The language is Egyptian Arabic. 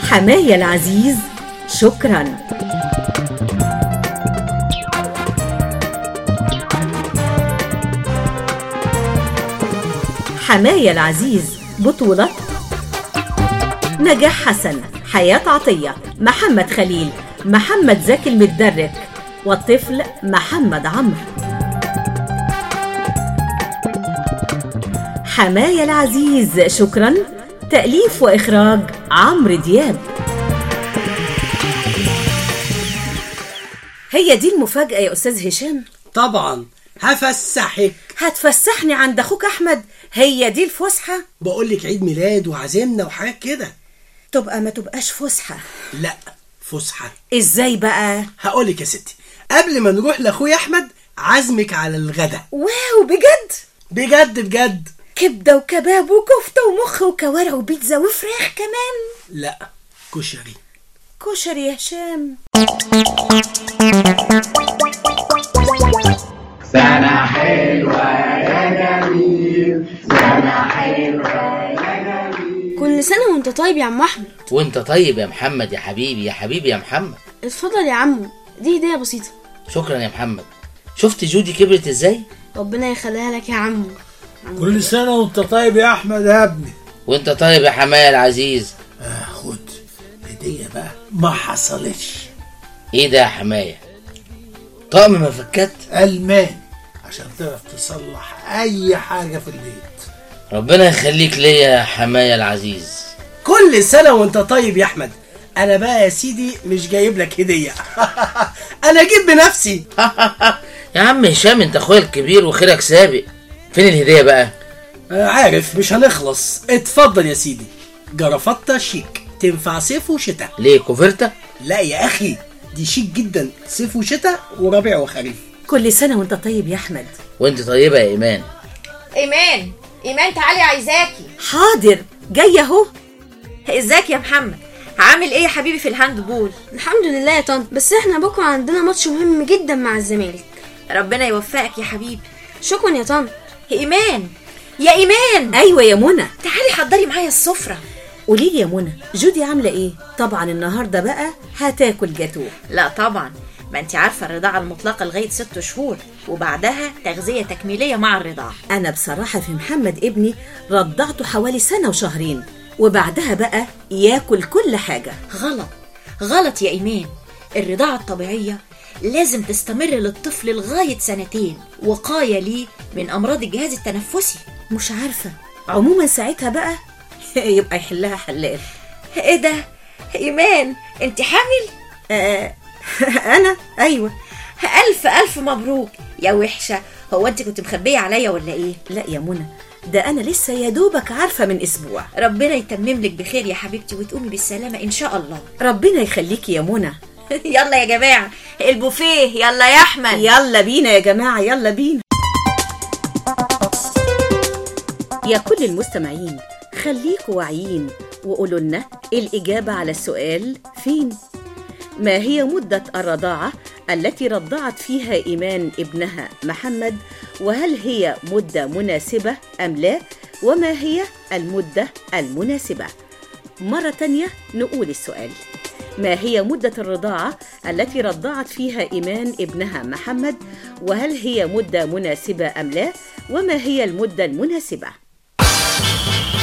حماية العزيز شكرا حماية العزيز بطولة نجاح حسن حياة عطية محمد خليل محمد زكي المتدرك والطفل محمد عمرو حماية العزيز شكرا تأليف وإخراج عمرو دياب هي دي المفاجأة يا أستاذ هشام طبعا هفسحك هتفسحني عند أخوك أحمد هي دي الفسحة بقول لك عيد ميلاد وعزمنا وحاجات كده تبقى ما تبقاش فسحة لا فسحه إزاي بقى هقول لك يا ستي قبل ما نروح لاخويا احمد عزمك على الغدا واو بجد بجد بجد كبدة وكباب وكفتة ومخ وكوارع وبيتزا وفراخ كمان لا كشري كشري يا هشام سنة حلوة يا جميل سنة حلوة يا جميل كل سنة وانت طيب يا عم أحمد وانت طيب يا محمد يا حبيبي يا حبيبي يا محمد اتفضل يا عمو دي هدية بسيطة شكرا يا محمد شفت جودي كبرت ازاي ربنا يخليها لك يا عمو كل سنة وانت طيب يا أحمد يا ابني وانت طيب يا حماية العزيز آه خد هدية بقى ما حصلتش ايه ده يا حماية طقم مفكات ألماني عشان تعرف تصلح أي حاجة في البيت ربنا يخليك ليا يا حماية العزيز كل سنة وانت طيب يا احمد انا بقى يا سيدي مش جايب لك هدية انا اجيب بنفسي يا عم هشام انت اخويا الكبير وخيرك سابق فين الهدية بقى آه عارف مش هنخلص اتفضل يا سيدي جرافطة شيك تنفع صيف وشتاء ليه كوفرتا لا يا اخي دي شيك جدا صيف وشتاء وربيع وخريف كل سنة وانت طيب يا أحمد وانت طيبة يا ايمان ايمان ايمان تعالي عايزاكي حاضر جاية أهو ازيك يا محمد عامل ايه يا حبيبي في الهاند بول الحمد لله يا طنط بس احنا بكرة عندنا ماتش مهم جدا مع الزمالك ربنا يوفقك يا حبيبي شكرا يا طنط ايمان يا ايمان أيوة يا منى تعالي حضري معايا السفرة قولي لي يا منى جودي عاملة إيه؟ طبعا النهاردة بقى هتاكل جاتوه لا طبعا ما انت عارفة الرضاعة المطلقة لغاية ست شهور وبعدها تغذية تكميلية مع الرضاعة أنا بصراحة في محمد ابني رضعته حوالي سنة وشهرين وبعدها بقى ياكل كل حاجة غلط غلط يا ايمان الرضاعة الطبيعية لازم تستمر للطفل لغاية سنتين وقاية ليه من أمراض الجهاز التنفسي مش عارفة عموما ساعتها بقى يبقى يحلها حلال ايه ده ايمان انت حامل آه أنا أيوة ألف ألف مبروك يا وحشة هو أنت كنت مخبية عليا ولا إيه؟ لا يا منى ده أنا لسه يا دوبك عارفة من أسبوع ربنا يتمم لك بخير يا حبيبتي وتقومي بالسلامة إن شاء الله ربنا يخليكي يا منى يلا يا جماعة البوفيه يلا يا أحمد يلا بينا يا جماعة يلا بينا يا كل المستمعين خليكوا واعيين وقولوا لنا الإجابة على السؤال فين ما هي مدة الرضاعة التي رضعت فيها إيمان ابنها محمد وهل هي مدة مناسبة أم لا وما هي المدة المناسبة مرة تانية نقول السؤال ما هي مدة الرضاعة التي رضعت فيها إيمان ابنها محمد وهل هي مدة مناسبة أم لا وما هي المدة المناسبة